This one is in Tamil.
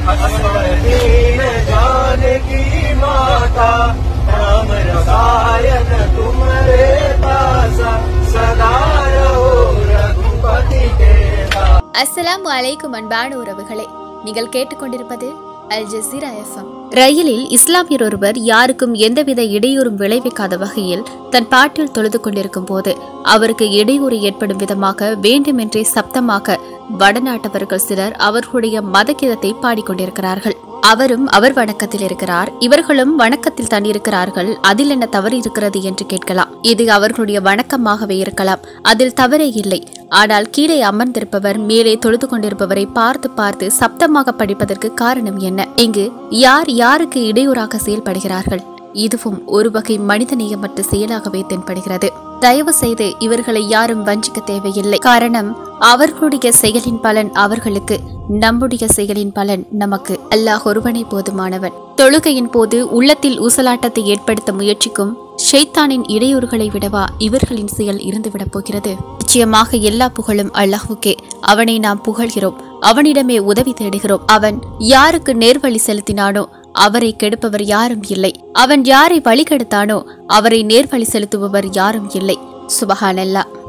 दीन जानकी माता राम रसायन तुम्हारे दासा सदा रहो रघुपति के दास அஸ்ஸலாமு அலைக்கும் அன்பான உறவுகளே நீங்கள் கேட்டுக்கொண்டிருப்பது அல் ஜசீரா எஃப்எம் ரயிலில் இஸ்லாமியர் ஒருவர் யாருக்கும் எந்தவித இடையூறும் விளைவிக்காத வகையில் தன் பாட்டில் தொழுது கொண்டிருக்கும் போது அவருக்கு இடையூறு ஏற்படும் விதமாக வேண்டுமென்றே சப்தமாக வடநாட்டவர்கள் சிலர் அவர்களுடைய மதகிதத்தை பாடிக்கொண்டிருக்கிறார்கள் அவரும் அவர் வணக்கத்தில் இருக்கிறார் இவர்களும் வணக்கத்தில் தான் இருக்கிறார்கள் அதில் என்ன தவறு இருக்கிறது என்று கேட்கலாம் இது அவர்களுடைய வணக்கமாகவே இருக்கலாம் அதில் தவறே இல்லை ஆனால் கீழே அமர்ந்திருப்பவர் மேலே தொழுது கொண்டிருப்பவரை பார்த்து பார்த்து சப்தமாக படிப்பதற்கு காரணம் என்ன இங்கு யார் யாருக்கு இடையூறாக செயல்படுகிறார்கள் இதுவும் ஒரு வகை மனிதநேயமற்ற செயலாகவே தென்படுகிறது தயவு செய்து இவர்களை யாரும் வஞ்சிக்க தேவையில்லை காரணம் அவர்களுடைய செயலின் பலன் அவர்களுக்கு நம்முடைய செயலின் பலன் நமக்கு அல்லாஹ் ஒருவனே போதுமானவன் தொழுகையின் போது உள்ளத்தில் ஊசலாட்டத்தை ஏற்படுத்த முயற்சிக்கும் ஷைத்தானின் இடையூறுகளை விடவா இவர்களின் செயல் இருந்துவிடப் போகிறது நிச்சயமாக எல்லா புகழும் அல்லாஹ்வுக்கே அவனை நாம் புகழ்கிறோம் அவனிடமே உதவி தேடுகிறோம் அவன் யாருக்கு நேர்வழி செலுத்தினானோ அவரை கெடுப்பவர் யாரும் இல்லை அவன் யாரை வழி கெடுத்தானோ அவரை நேர்வழி செலுத்துபவர் யாரும் இல்லை சுபஹானல்லா